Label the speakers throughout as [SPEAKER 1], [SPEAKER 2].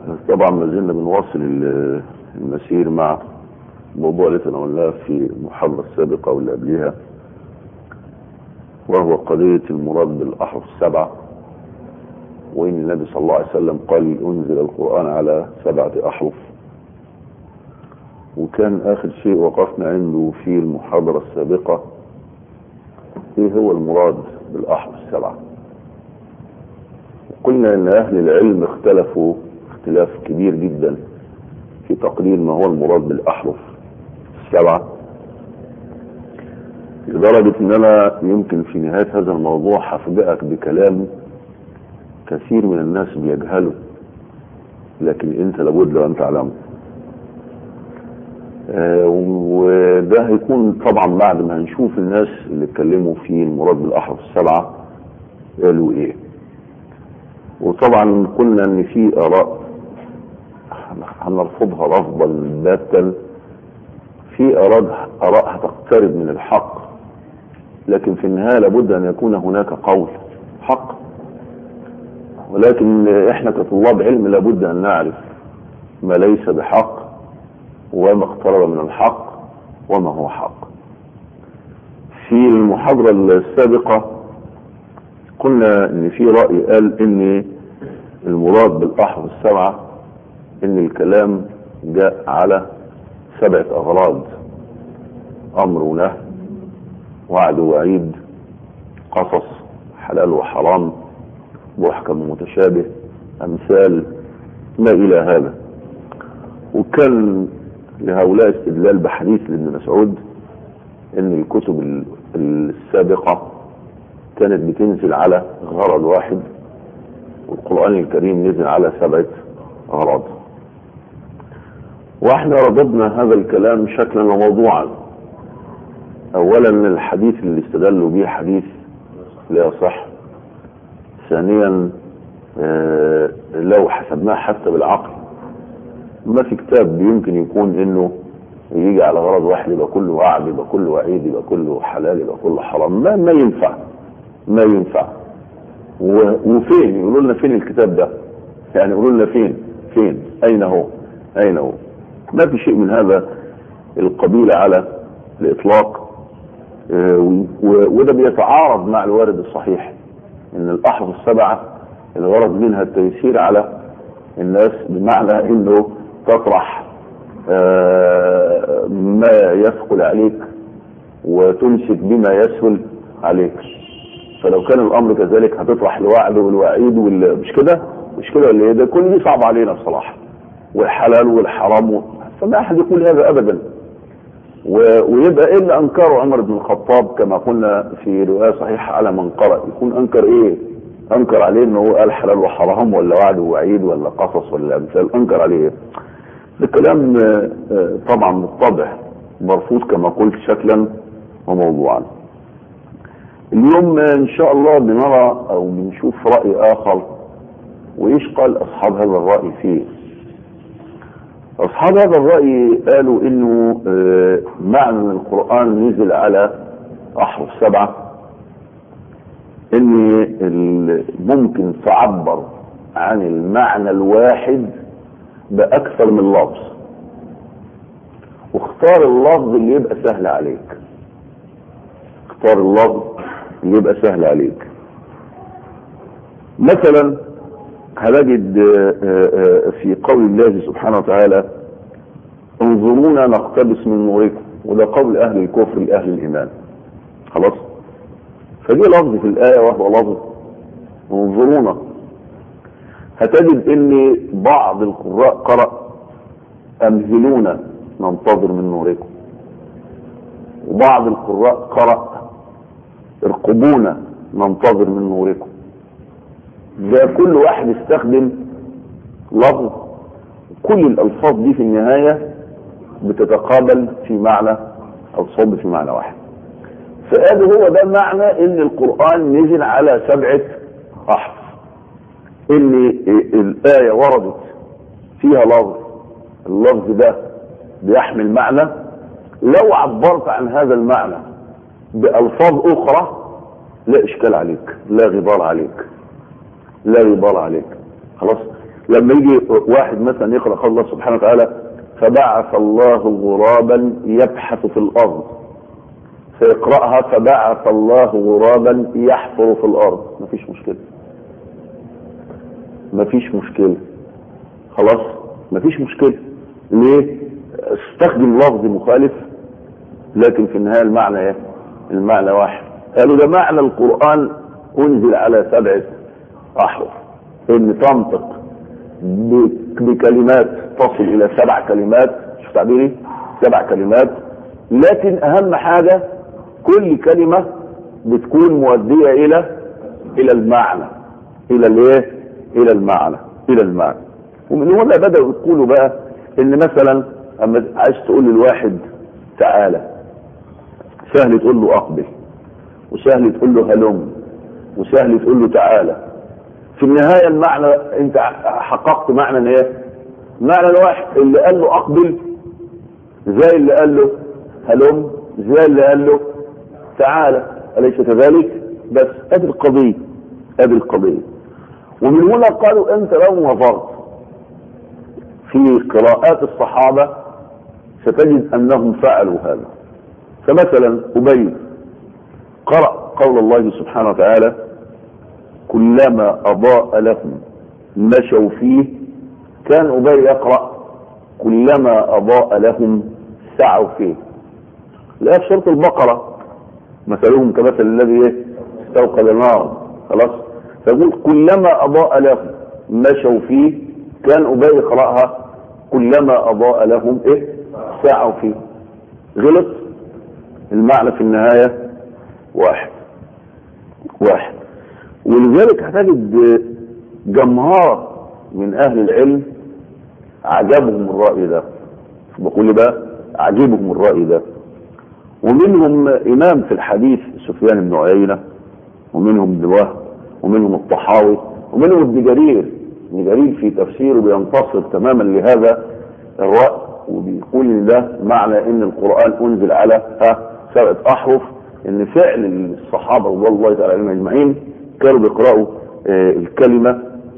[SPEAKER 1] طبعا ما زلنا بنواصل ال- المسير مع الموضوع اللي تناولناه في المحاضرة السابقة واللي قبلها وهو قضية المراد بالأحرف السبعة وإن النبي صلى الله عليه وسلم قال أنزل القرآن على سبعة أحرف وكان آخر شيء وقفنا عنده في المحاضرة السابقة إيه هو المراد بالأحرف السبعة قلنا ان اهل العلم اختلفوا اختلاف كبير جدا في تقدير ما هو المراد بالاحرف السبعه لدرجه ان انا يمكن في نهايه هذا الموضوع هفاجئك بكلام كثير من الناس بيجهله لكن انت لابد لو ان تعلمه آه، وده هيكون طبعا بعد ما هنشوف الناس اللي اتكلموا في المراد بالاحرف السبعه قالوا ايه وطبعا قلنا ان في اراء هنرفضها رفضا باتا في اراء اراء هتقترب من الحق لكن في النهايه لابد ان يكون هناك قول حق ولكن احنا كطلاب علم لابد ان نعرف ما ليس بحق وما اقترب من الحق وما هو حق في المحاضره السابقه قلنا ان في رأي قال ان المراد بالاحرف السبعة ان الكلام جاء على سبعة اغراض امر ونهي وعد ووعيد قصص حلال وحرام محكم ومتشابه امثال ما الى هذا وكان لهؤلاء استدلال بحديث لابن مسعود ان الكتب السابقه كانت بتنزل على غرض واحد والقرآن الكريم نزل على سبعة أغراض واحنا رددنا هذا الكلام شكلا وموضوعا اولا الحديث اللي استدلوا به حديث لا يصح ثانيا آه لو حسبناه حتى بالعقل ما في كتاب يمكن يكون انه يجي على غرض واحد يبقى كله وعد يبقى كله وعيد يبقى كله حلال يبقى كله حرام ما ما ينفع ما ينفع وفين يقولوا لنا فين الكتاب ده يعني يقولوا لنا فين فين اين هو اين هو ما في شيء من هذا القبيل على الاطلاق آه وده بيتعارض مع الوارد الصحيح ان الاحرف السبعه الغرض منها التيسير على الناس بمعنى انه تطرح آه ما يثقل عليك وتمسك بما يسهل عليك فلو كان الامر كذلك هتطرح الوعد والوعيد وال... مش كده مش كده ولا ايه ده كل دي صعب علينا بصراحه والحلال والحرام و... فما احد يقول هذا ابدا و... ويبقى ايه اللي انكره عمر بن الخطاب كما قلنا في روايه صحيحه على من قرأ يكون انكر ايه انكر عليه انه هو قال حلال وحرام ولا وعد ووعيد ولا قصص ولا امثال انكر عليه ايه ده كلام طبعا بالطبع مرفوض كما قلت شكلا وموضوعا اليوم ان شاء الله بنرى او بنشوف راي اخر وايش قال اصحاب هذا الراي فيه اصحاب هذا الراي قالوا انه معنى ان القران نزل على احرف سبعه ان ممكن تعبر عن المعنى الواحد باكثر من لفظ واختار اللفظ اللي يبقى سهل عليك اختار اللفظ اللي يبقى سهل عليك مثلا هنجد في قول الله سبحانه وتعالى انظرونا نقتبس من نوركم وده قول اهل الكفر لاهل الايمان خلاص فدي لفظ في الايه وهو لفظ انظرونا هتجد ان بعض القراء قرأ امهلونا ننتظر من نوركم وبعض القراء قرأ ارقبونا ننتظر من نوركم ده كل واحد استخدم لفظ كل الالفاظ دي في النهايه بتتقابل في معنى او تصب في معنى واحد فقال هو ده معنى ان القران نزل على سبعه احرف ان الايه وردت فيها لفظ اللفظ ده بيحمل معنى لو عبرت عن هذا المعنى بألفاظ أخرى لا إشكال عليك لا غبار عليك لا غبار عليك خلاص لما يجي واحد مثلا يقرأ قول الله سبحانه وتعالى فبعث الله غرابا يبحث في الأرض فيقرأها فبعث الله غرابا يحفر في الأرض مفيش مشكلة مفيش مشكلة خلاص مفيش مشكلة ليه استخدم لفظ مخالف لكن في النهاية المعنى ايه المعنى واحد قالوا ده معنى القرآن انزل على سبعة احرف ان تنطق بكلمات تصل الى سبع كلمات شوف تعبيري سبع كلمات لكن اهم حاجة كل كلمة بتكون مؤدية الى الى المعنى الى الايه الى المعنى الى المعنى ومن هنا بدأوا يقولوا بقى ان مثلا اما عايز تقول للواحد تعالى سهل تقول له اقبل وسهل تقول له هلم وسهل تقول له تعالى في النهاية المعنى انت حققت معنى ايه معنى الواحد اللي قال له اقبل زي اللي قال له هلم زي اللي قال له تعالى أليس كذلك بس ادي القضية ادي القضية ومن هنا قالوا انت لو نظرت في قراءات الصحابة ستجد انهم فعلوا هذا فمثلا ابي قرأ قول الله سبحانه وتعالى كلما اضاء لهم مشوا فيه كان ابي يقرأ كلما اضاء لهم سعوا فيه لا في سورة البقرة مثلهم كمثل الذي استوقد نارا خلاص فيقول كلما اضاء لهم مشوا فيه كان ابي يقرأها كلما اضاء لهم ايه سعوا فيه غلط المعنى في النهاية واحد واحد ولذلك هتجد جمهرة من اهل العلم عجبهم الرأي ده بقول بقى عجبهم الرأي ده ومنهم امام في الحديث سفيان بن عيينة ومنهم ابن وهب ومنهم الطحاوي ومنهم ابن جرير ابن جرير في تفسيره بينتصر تماما لهذا الرأي وبيقول ان ده معنى ان القرآن انزل على ها سبعة احرف ان فعل الصحابة رضي الله تعالى عليهم اجمعين كانوا بيقرأوا آه الكلمة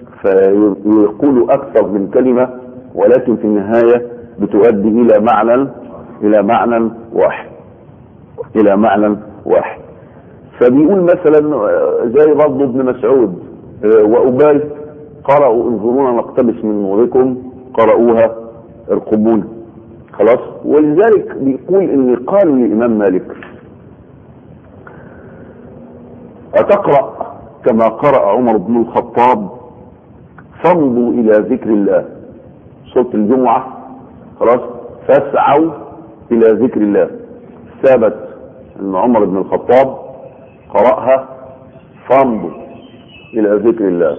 [SPEAKER 1] فيقولوا اكثر من كلمة ولكن في النهاية بتؤدي الى معنى الى معنى واحد الى معنى واحد فبيقول مثلا زي برضه ابن مسعود آه وابي قرأوا انظرونا نقتبس من نوركم قرأوها ارقبونا خلاص ولذلك بيقول ان قالوا للامام مالك اتقرأ كما قرأ عمر بن الخطاب فامضوا الى ذكر الله سورة الجمعة خلاص فاسعوا الى ذكر الله ثابت ان عمر بن الخطاب قرأها فامضوا الى ذكر الله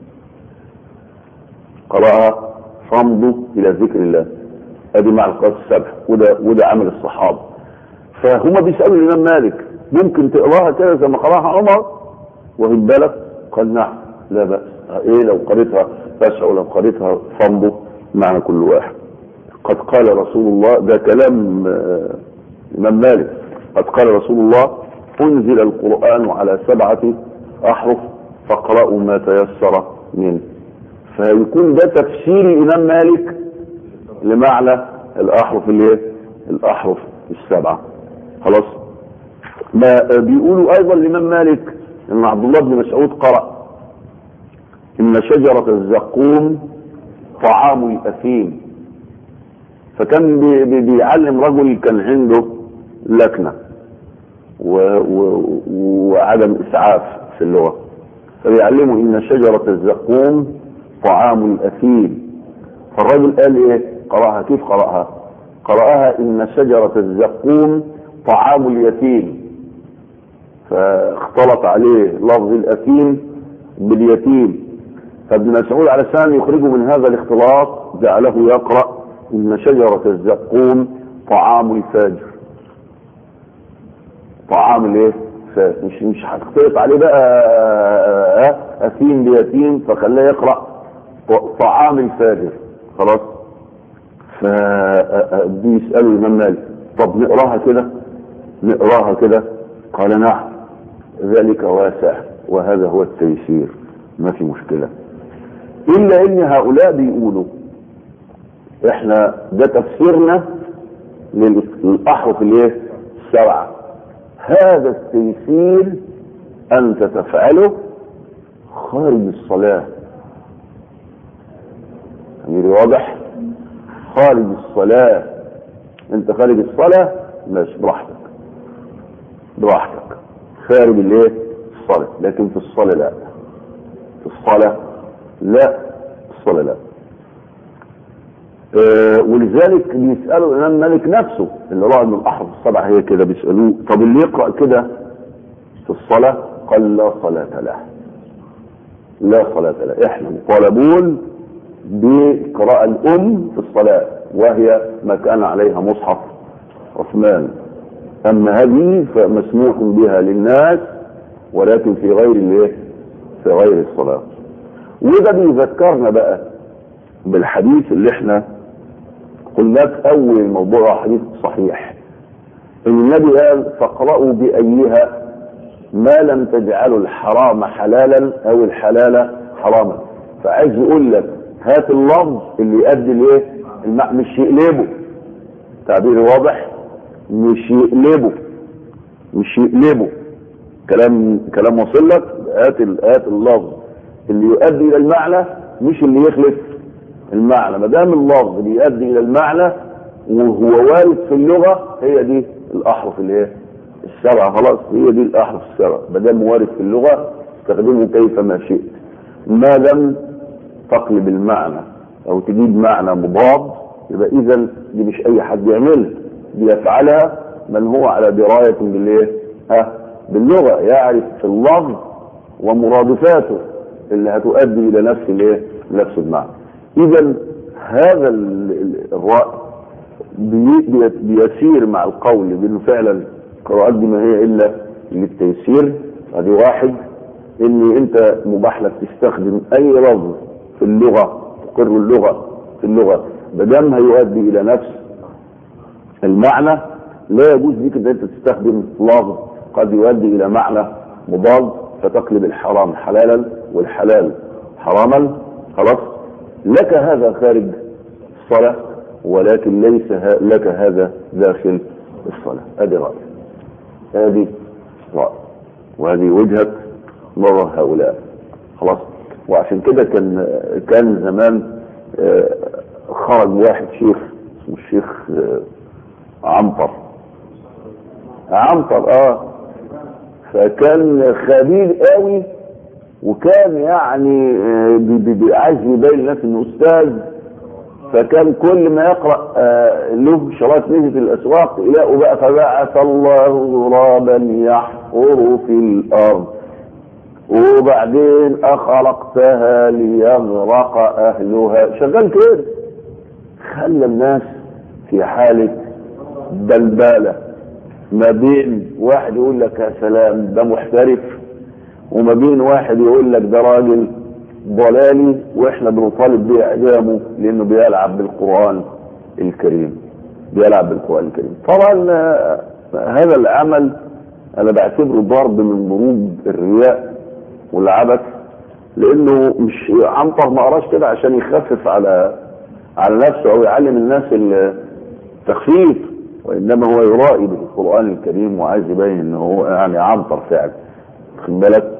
[SPEAKER 1] قرأها فامضوا الى ذكر الله ادي مع القراءات السبع وده وده عمل الصحابه فهم بيسالوا الامام مالك ممكن تقراها كده زي ما قراها عمر واخد بالك قال نعم لا باس ايه لو قريتها فاسع لو قريتها فامضوا معنى كل واحد قد قال رسول الله ده كلام آه الامام مالك قد قال رسول الله انزل القران على سبعه احرف فاقرأوا ما تيسر منه فيكون ده تفسير الامام مالك لمعنى الاحرف اللي ايه الاحرف السبعه خلاص ما بيقولوا ايضا الامام مالك ان عبد الله بن مسعود قرأ ان شجرة الزقوم طعام الاثيم فكان بي بي بيعلم رجل كان عنده لكنة و و وعدم اسعاف في اللغة فبيعلمه ان شجرة الزقوم طعام الاثيم فالرجل قال ايه قرأها كيف قرأها قرأها ان شجرة الزقوم طعام اليتيم فاختلط عليه لفظ الاثيم باليتيم فابن مسعود علشان يخرجه من هذا الاختلاط جعله يقرأ ان شجرة الزقوم طعام الفاجر طعام الايه مش مش هتختلط عليه بقى اثيم بيتيم فخلاه يقرأ طعام الفاجر خلاص فبيسألوا الإمام مالك طب نقراها كده نقراها كده قال نعم ذلك واسع وهذا هو التيسير ما في مشكلة الا ان هؤلاء بيقولوا احنا ده تفسيرنا للاحرف الايه السبعه هذا التيسير انت تفعله خارج الصلاه أميري واضح خارج الصلاه انت خارج الصلاه ماشي براحتك براحتك خارج الايه الصلاه لكن في الصلاه لا في الصلاه لا في الصلاه لا آه ولذلك بيسالوا الامام مالك نفسه اللي رأى من الاحرف السبعه هي كده بيسالوه طب اللي يقرا كده في الصلاه قال لا صلاه له لا صلاه له احنا مطالبون بقراءه الام في الصلاه وهي ما كان عليها مصحف عثمان اما هذه فمسموح بها للناس ولكن في غير الايه في غير الصلاه وده بيذكرنا بقى بالحديث اللي احنا قلنا في اول الموضوع حديث صحيح ان النبي قال فاقرأوا بايها ما لم تجعلوا الحرام حلالا او الحلال حراما فعايز يقول لك هات اللفظ اللي يؤدي لايه مش يقلبه تعبيري واضح مش يقلبه مش يقلبه كلام كلام واصل لك هات هات اللفظ اللي يؤدي الى المعنى مش اللي يخلف المعنى ما دام اللفظ بيؤدي الى المعنى وهو وارد في اللغه هي دي الاحرف اللي هي السبعه خلاص هي دي الاحرف السبعه ما دام وارد في اللغه استخدمه كيفما شئت ما لم تقلب المعنى او تجيب معنى مضاد يبقى اذا دي مش اي حد يعملها بيفعلها من هو على درايه بالايه؟ ها باللغه يعرف في اللفظ ومرادفاته اللي هتؤدي الى نفس الايه؟ نفس المعنى. اذا هذا الراي بيسير مع القول بانه فعلا القراءات دي ما هي الا للتيسير ادي واحد ان انت مباح لك تستخدم اي لفظ في اللغه تقر اللغه في اللغه ما دام هيؤدي الى نفس المعنى لا يجوز لك ان انت تستخدم لفظ قد يؤدي الى معنى مضاد فتقلب الحرام حلالا والحلال حراما خلاص لك هذا خارج الصلاة ولكن ليس لك هذا داخل الصلاة ادي رأي ادي رأي وهذه وجهة نظر هؤلاء خلاص وعشان كده كان كان زمان خرج واحد شيخ اسمه الشيخ عنتر عنتر اه فكان خبير قوي وكان يعني عايز يبين للناس انه استاذ فكان كل ما يقرا له شرايط نزلت الاسواق يلاقوا بقى فبعث الله غرابا يحفر في الارض وبعدين اخلقتها ليغرق اهلها شغال كده خلى الناس في حاله بلبله ما بين واحد يقول لك يا سلام ده محترف وما بين واحد يقول لك ده راجل ضلالي واحنا بنطالب باعدامه لانه بيلعب بالقران الكريم بيلعب بالقران الكريم طبعا هذا العمل انا بعتبره ضرب من ضروب الرياء والعبث لانه مش عنتر ما قراش كده عشان يخفف على على نفسه او يعلم الناس التخفيف وانما هو يرائي بالقران الكريم وعايز يبين ان هو يعني عنتر فعلا خد بالك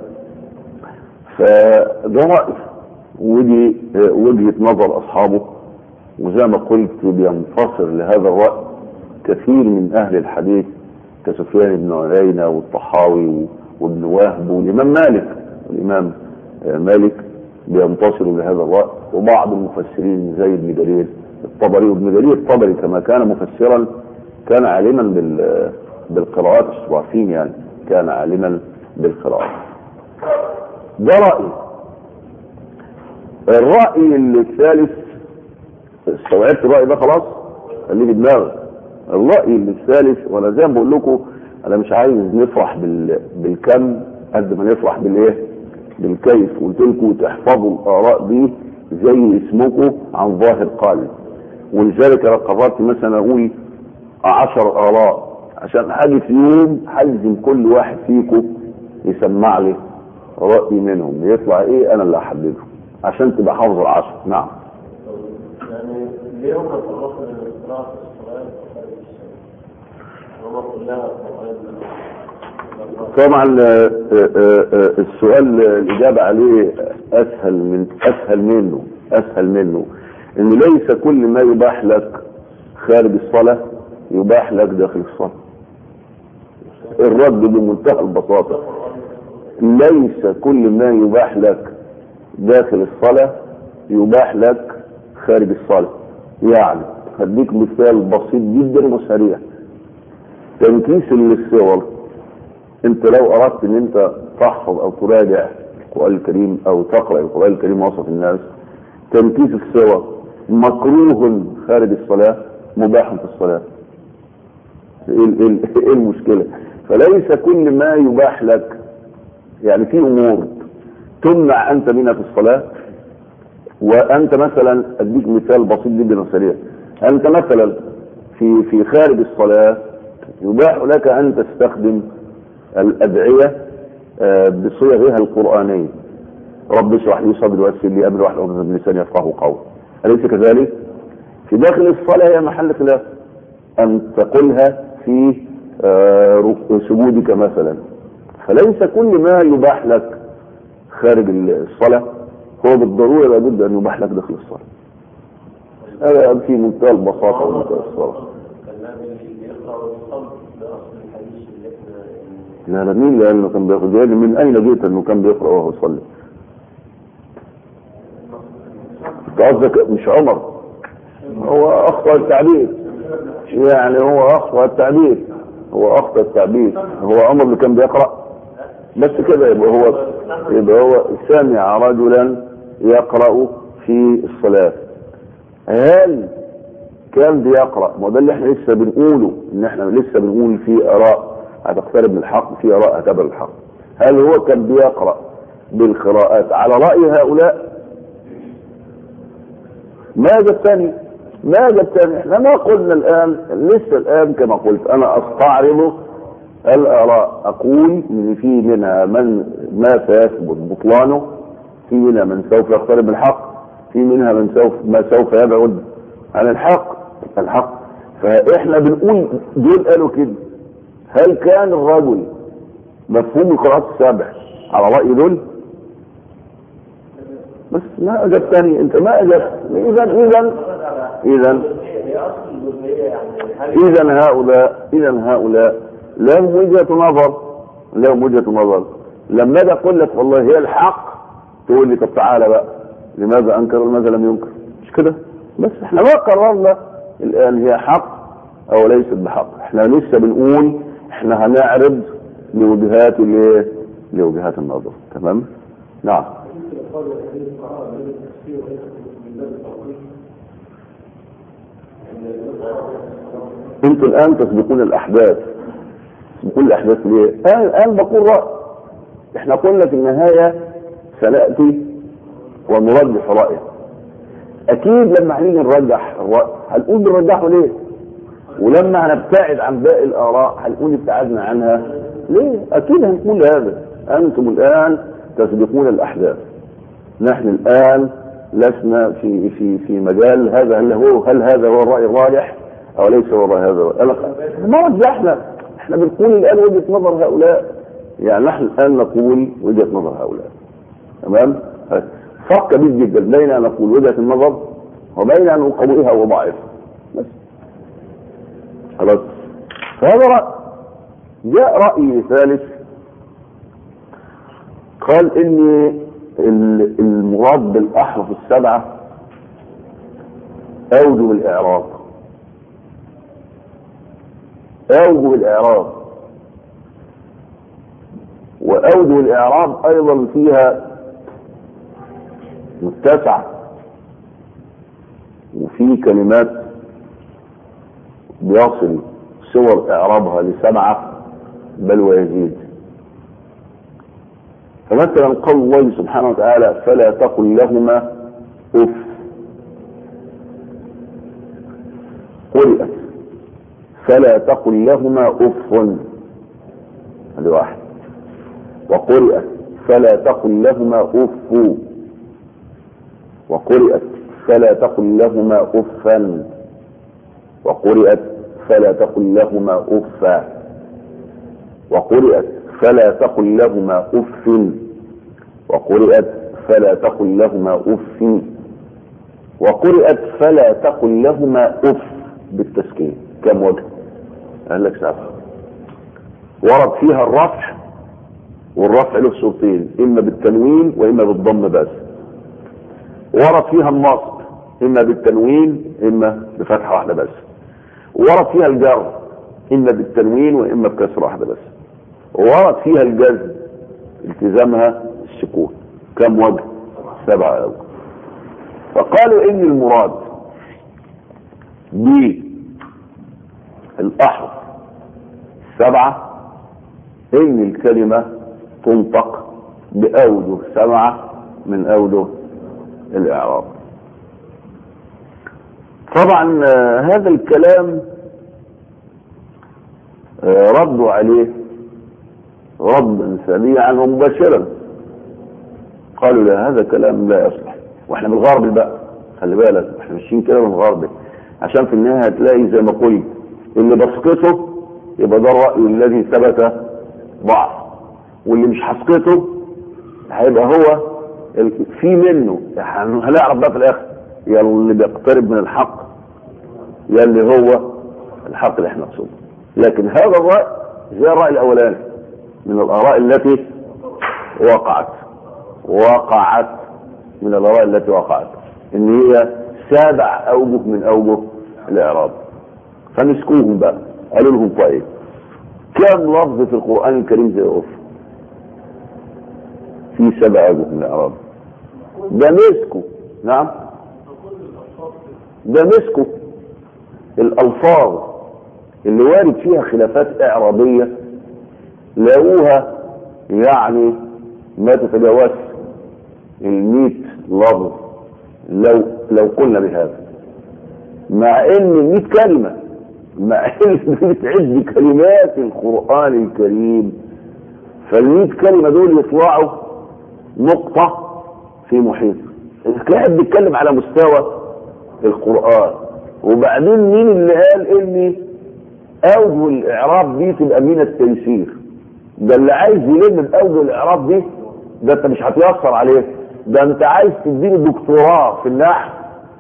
[SPEAKER 1] فده رأي ودي وجهة نظر أصحابه وزي ما قلت بينتصر لهذا الرأي كثير من أهل الحديث كسفيان بن عيينة والطحاوي وابن وهب والإمام مالك الإمام مالك بينتصروا لهذا الرأي وبعض المفسرين زي ابن جرير الطبري وابن جرير الطبري كما كان مفسرا كان عالما بالقراءات الصرافين يعني كان عالما بالقراءات ده رأي الرأي الثالث استوعبت الرأي ده خلاص خليه في دماغك الرأي الثالث وانا زي ما بقول لكم انا مش عايز نفرح بال... بالكم قد ما نفرح بالايه بالكيف قلت لكم تحفظوا الاراء دي زي اسمكم عن ظاهر قال ولذلك انا قررت مثلا اقول عشر اراء عشان اجي في يوم حلزم كل واحد فيكم يسمع لي رأي منهم يطلع ايه انا اللي احدده عشان تبقى حافظ العشر نعم
[SPEAKER 2] يعني ليه هم فرقوا بين القراءة في الصلاة وخارج الصلاة؟ هم كلها قرآن
[SPEAKER 1] طبعا آه، آه، آه، السؤال الإجابة عليه أسهل من أسهل منه أسهل منه إن ليس كل ما يباح لك خارج الصلاة يباح لك داخل الصلاة الرد بمنتهى البساطة ليس كل ما يباح لك داخل الصلاة يباح لك خارج الصلاة يعني هديك مثال بسيط جدا وسريع تنكيس للصور انت لو اردت ان انت تحفظ او تراجع القرآن الكريم او تقرأ القرآن الكريم وسط الناس تنكيس الصور مكروه خارج الصلاة مباح في الصلاة ايه ايه- ايه المشكلة فليس كل ما يباح لك يعني في امور تمنع انت منها في الصلاة وانت مثلا اديك مثال بسيط جدا وسريع انت مثلا في في خارج الصلاة يباح لك ان تستخدم الادعية آه، بصيغها القرآنية رب اشرح لي صدري ويسر لي امري واحلل عقدة من لساني يفقهوا قولي اليس كذلك؟ في داخل الصلاة هي محل خلاف ان تقولها في آه، رك- سجودك مثلا فليس كل ما يباح لك خارج الصلاة هو بالضرورة لابد ان يباح لك داخل الصلاة هذا في منتهى البساطة ومنتهى الصلاة
[SPEAKER 2] الكلام اللي بيقرأ ويصلي ده أصل الحديث اللي احنا
[SPEAKER 1] لا لا مين اللي قال انه كان بياخد يعني من اين جئت انه كان بيقرا وهو يصلي؟ انت قصدك مش عمر هو اخطا التعبير يعني هو اخطا التعبير هو اخطا التعبير هو عمر اللي كان بيقرا بس كده يبقى هو يبقى هو سمع رجلا يقرا في الصلاه هل كان بيقرا ما ده اللي احنا لسه بنقوله ان احنا لسه بنقول في اراء هتقترب من الحق في اراء هتبر الحق هل هو كان بيقرا بالقراءات على راي هؤلاء ماذا الثاني ماذا الثاني احنا ما قلنا الان لسه الان كما قلت انا استعرض الاراء اقول ان في منها من ما سيثبت بطلانه في منها من سوف يقترب من الحق في منها من سوف ما سوف يبعد عن الحق الحق فاحنا بنقول دول قالوا كده هل كان الرجل مفهوم القراءات السبع على راي دول بس ما اجبتني انت ما اجبت اذا اذا اذا
[SPEAKER 2] هي أصل الجزئية يعني هل
[SPEAKER 1] اذا هؤلاء اذا هؤلاء لهم وجهه نظر لهم وجهه نظر لما اجي اقول لك والله هي الحق تقول لي طب تعالى بقى لماذا انكر ولماذا لم ينكر مش كده بس احنا ما قررنا الان هي حق او ليست بحق احنا لسه بنقول احنا هنعرض لوجهات الايه لوجهات النظر تمام نعم انتوا الان تسبقون الاحداث تسبقون الاحداث ليه؟ انا الان بقول راي احنا قلنا في النهايه سناتي ونرجح رايه اكيد لما هنيجي نرجح الراي هنقول بنرجحه ليه؟ ولما هنبتعد عن باقي الاراء هنقول ابتعدنا عنها ليه؟ اكيد هنقول هذا انتم الان تسبقون الاحداث نحن الان لسنا في في في مجال هذا هل هو هل هذا هو الراي الراجح او ليس هو الراي هذا هو أنا- ما رجحنا احنا بنقول الان وجهه نظر هؤلاء يعني نحن الان نقول وجهه نظر هؤلاء تمام فرق كبير جدا بين ان نقول وجهه النظر وبين ان نقويها وضعيفها بس خلاص فهذا راي جاء راي ثالث قال ان ال- المراد بالاحرف السبعه اوجه الاعراب اوجه الاعراب واوجه الاعراب ايضا فيها متسعه وفي كلمات بيصل صور اعرابها لسبعه بل ويزيد فمثلا قول الله سبحانه وتعالى فلا تقل لهما اف قرئت فلا تقل لهما اف هذه واحد وقرئت فلا تقل لهما اف وقرئت فلا تقل لهما أفا وقرئت فلا تقل لهما أفا وقرئت فلا تقل لهما أف وقرئت فلا تقل لهما أف وقرئت فلا تقل لهما أف بالتسكين كم وجه قال لك سبعة ورد فيها الرفع والرفع له صورتين إما بالتنوين وإما بالضم بس ورد فيها النصب إما بالتنوين إما بفتحة واحدة بس ورد فيها الجر إما بالتنوين وإما بكسرة واحدة بس ورد فيها الجزم التزامها السكون كم وجه سبعة أوجه فقالوا إن المراد بالأحرف سبعة إن الكلمة تنطق بأوجه سبعة من أوجه الإعراب طبعا آه، هذا الكلام آه، ردوا عليه ردا سريعا ومباشرا قالوا لا هذا كلام لا يصلح واحنا بالغرب بقى خلي بالك احنا ماشيين كده بالغرب عشان في النهايه هتلاقي زي ما قلت اللي بسقطه يبقى ده الراي الذي ثبت ضعف واللي مش هسقطه هيبقى هو ال- في منه يعني هنعرف بقى في الاخر يا اللي بيقترب من الحق يا اللي هو الحق اللي احنا نقصده لكن هذا الراي زي الراي الاولاني من الاراء التي وقعت وقعت من الاراء التي وقعت ان هي سابع اوجه من اوجه الاعراب فمسكوهم بقى قالوا لهم طيب كم لفظ في القران الكريم زي اوف في سبع اوجه من الاعراب ده مسكوا نعم ده مسكوا الالفاظ اللي وارد فيها خلافات اعرابيه لاقوها يعني ما تتجاوز الميت لفظ لو لو قلنا بهذا مع ان الميت كلمة مع ان بتعد كلمات القرآن الكريم فالميت كلمة دول يطلعوا نقطة في محيط كان بيتكلم على مستوى القرآن وبعدين مين اللي قال ان اوجه الاعراب دي تبقى من التيسير ده اللي عايز يلم باوجه الاعراب دي ده انت مش هتيسر عليه ده انت عايز تديله دكتوراه في النحو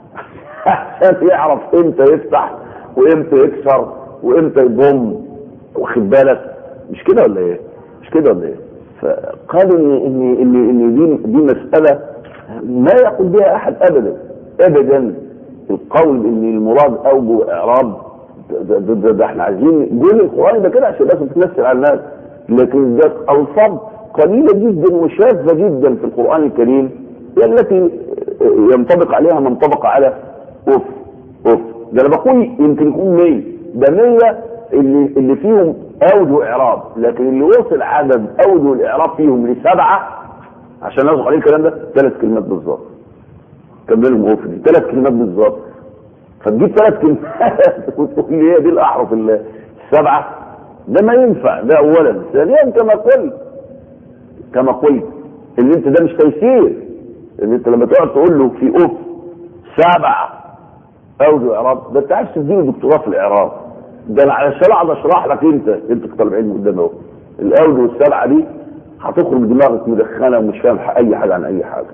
[SPEAKER 1] عشان يعرف امتى يفتح وامتى يكسر وامتى يضم واخد بالك مش كده ولا ايه؟ مش كده ولا ايه؟ فقالوا ان ان ان, إن دي دي مساله ما يقول بها احد ابدا ابدا القول ان المراد اوجه اعراب ده, ده, ده, ده احنا عايزين جول القران ده كده عشان الناس تتنسل على الناس لكن ده الفاظ قليله جدا وشاذه جدا في القران الكريم هي التي ينطبق عليها من طبق على اوف اوف ده انا بقول يمكن يكون 100 ده 100 اللي اللي فيهم اوجه اعراب لكن اللي وصل عدد اوجه الاعراب فيهم لسبعه عشان نصدق عليه الكلام ده ثلاث كلمات بالظبط كملهم اوف دي ثلاث كلمات بالظبط فتجيب ثلاث كلمات وتقول لي هي دي الاحرف السبعه ده ما ينفع ده اولا ثانيا كما قلت كما قلت اللي انت ده مش تيسير ان انت لما تقعد تقول له في اوف سبع اوجه اعراب ده انت عايز تديله دكتوراه في الاعراب ده انا علشان اقعد اشرح لك انت انت كطالب علم قدام اهو الاوجه السبعه دي هتخرج دماغك مدخنه ومش فاهم اي حاجه عن اي حاجه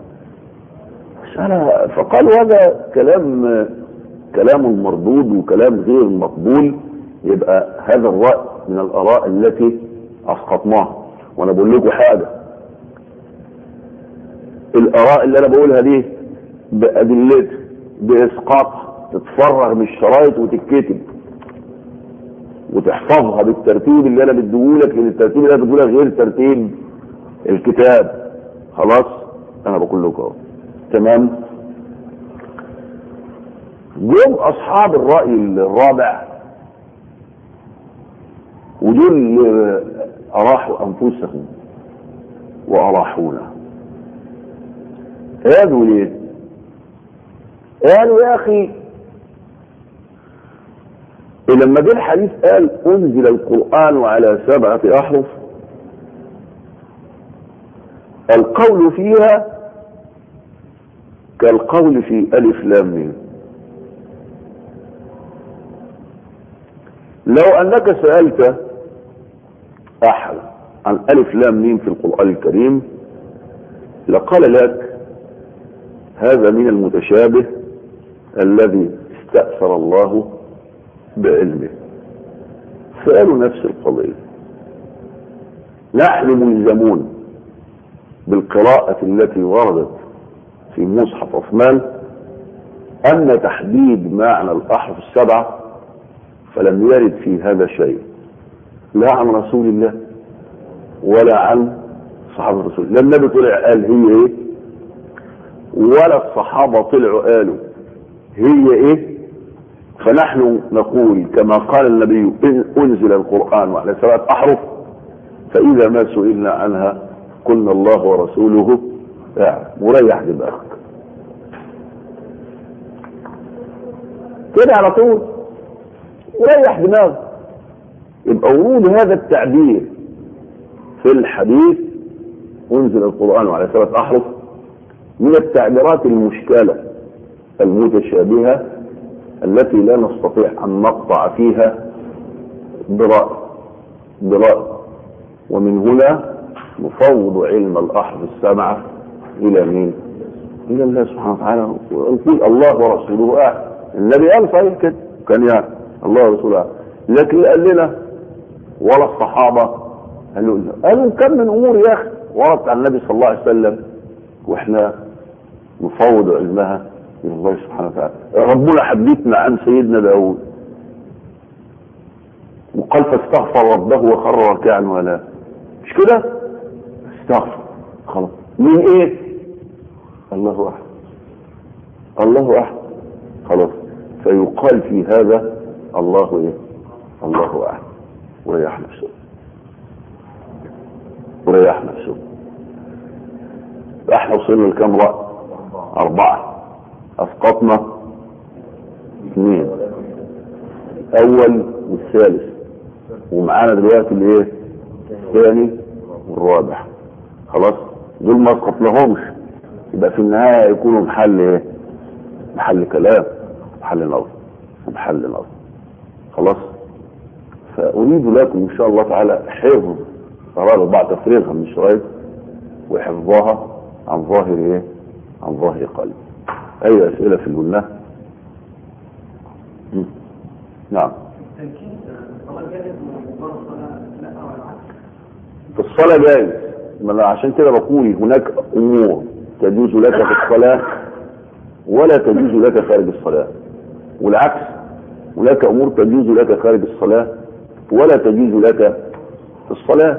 [SPEAKER 1] أنا فقالوا هذا كلام كلام مردود وكلام غير مقبول يبقى هذا الرأي من الآراء التي أسقطناها وأنا بقول لكم حاجة الآراء اللي أنا بقولها دي بأدلتها بإسقاطها تتفرغ من الشرايط وتتكتب وتحفظها بالترتيب اللي أنا بديهولك لأن الترتيب اللي أنا بديهولك غير ترتيب الكتاب خلاص أنا بقول لكم أهو تمام جم اصحاب الراي الرابع ودول اراحوا انفسهم واراحونا قالوا ليه قالوا يا اخي لما جه الحديث قال انزل القران على سبعه احرف القول فيها كالقول في ألف لام ميم لو أنك سألت أحد عن ألف لام ميم في القرآن الكريم لقال لك هذا من المتشابه الذي استأثر الله بعلمه سألوا نفس القضية نحن ملزمون بالقراءة التي وردت في مصحف عثمان أن تحديد معنى الأحرف السبعة فلم يرد في هذا شيء لا عن رسول الله ولا عن صحابة الرسول لا النبي طلع قال هي ايه ولا الصحابة طلعوا قالوا هي ايه فنحن نقول كما قال النبي إن أنزل القرآن على سبعة أحرف فإذا ما سئلنا عنها قلنا الله ورسوله اعلم وريح دماغك كده على طول وريح دماغك يبقى ورود هذا التعبير في الحديث أنزل القرآن على سبعة أحرف من التعبيرات المشكلة المتشابهة التي لا نستطيع أن نقطع فيها برأي برأي ومن هنا نفوض علم الأحرف السبعة إلى مين؟ إلى الله سبحانه وتعالى ونقول الله ورسوله أعلم النبي قال صحيح كده كان يعني الله ورسوله أعلم لكن قال لنا ولا الصحابة قالوا لنا قالوا كم من أمور يا أخي وردت عن النبي صلى الله عليه وسلم وإحنا نفوض علمها إلى الله سبحانه وتعالى ربنا حدثنا عن سيدنا داود وقال فاستغفر ربه وخر ركعا ولا مش كده استغفر خلاص من ايه الله احد الله احد خلاص فيقال في هذا الله ايه الله احد وريح نفسه وريح نفسه احنا وصلنا لكم رأي اربعة اسقطنا اثنين اول والثالث ومعانا دلوقتي الايه الثاني والرابع خلاص دول ما اسقطناهمش يبقى في النهايه يكونوا محل ايه محل كلام محل نظر ومحل نظر خلاص فاريد لكم ان شاء الله تعالى حفظ قرار بعد تفريغها من الشرايط وحفظها عن ظاهر ايه عن ظاهر قلب اي اسئله في الجنه نعم في الصلاة جائز ما أنا عشان كده بقول هناك أمور تجوز لك في الصلاة ولا تجوز لك خارج الصلاة والعكس هناك أمور تجوز لك خارج الصلاة ولا تجوز لك في الصلاة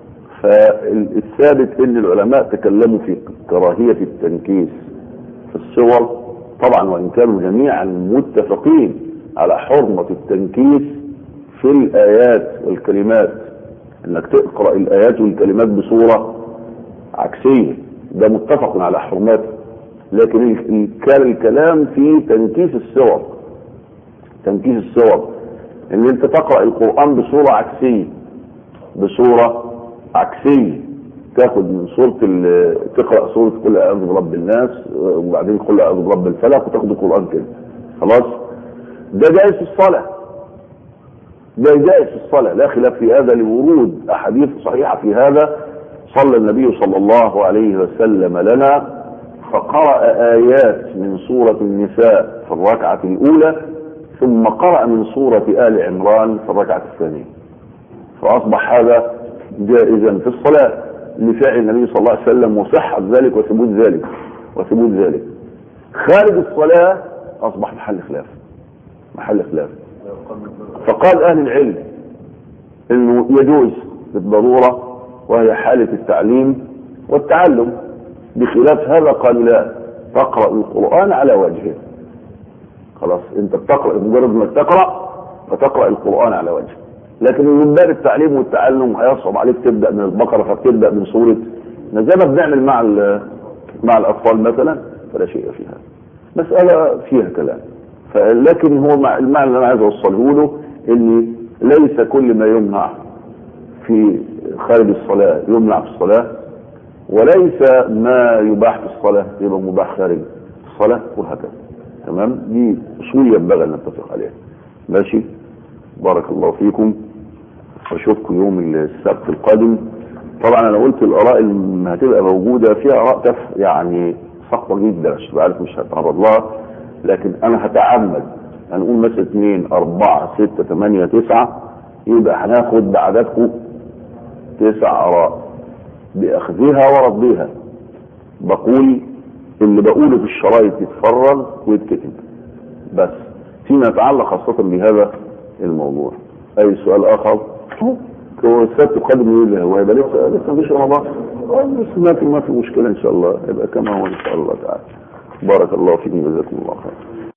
[SPEAKER 1] فالثابت ان العلماء تكلموا في كراهية التنكيس في الصور طبعا وان كانوا جميعا متفقين على حرمة التنكيس في الآيات والكلمات انك تقرأ الآيات والكلمات بصورة عكسية ده متفق على حرماته لكن كان الكلام في تنكيس الصور تنكيس الصور ان انت تقرأ القرآن بصورة عكسية بصورة عكسية تاخد من سورة تقرأ سورة قل أعوذ برب الناس وبعدين قل أعوذ برب الفلق وتاخد القرآن كده خلاص ده جائز في الصلاة ده جائز في الصلاة لا خلاف في هذا لورود أحاديث صحيحة في هذا صلى النبي صلى الله عليه وسلم لنا فقرأ آيات من سورة النساء في الركعة الأولى ثم قرأ من سورة آل عمران في الركعة الثانية فأصبح هذا جائزا في الصلاة لفعل النبي صلى الله عليه وسلم وصحة ذلك وثبوت ذلك وثبوت ذلك خارج الصلاة أصبح محل خلاف محل خلاف فقال أهل العلم أنه يجوز بالضرورة وهي حالة التعليم والتعلم بخلاف هذا قالوا لا تقرأ القرآن على وجهه خلاص انت بتقرأ مجرد انك تقرأ فتقرأ القرآن على وجهه لكن من باب التعليم والتعلم هيصعب عليك تبدا من البقره فبتبدا من سوره زي ما بنعمل مع مع الاطفال مثلا فلا شيء فيها مساله فيها كلام لكن هو مع المعنى اللي انا عايز اوصله له ان ليس كل ما يمنع في خارج الصلاه يمنع في الصلاه وليس ما يباح في الصلاه يبقى مباح خارج الصلاة وهكذا تمام دي أصول ينبغي أن نتفق عليها ماشي بارك الله فيكم واشوفكم يوم السبت القادم طبعا انا قلت الاراء اللي هتبقى موجوده فيها اراء تف يعني صعبه جدا عشان تبقى عارف مش هتعرض لها لكن انا هتعمد هنقول مثلا 2 4 6 8 9 يبقى هناخد بعددكم تسع اراء باخذها وربها بقول اللي بقوله في الشرايط يتفرغ ويتكتب بس فيما يتعلق خاصة بهذا الموضوع اي سؤال اخر هو السبت قادم يقول هو يبقى لسه لسه مفيش رمضان آه، لسه ما في ما في مشكله ان شاء الله يبقى كما هو ان شاء الله تعالى بارك الله فيكم جزاكم الله خير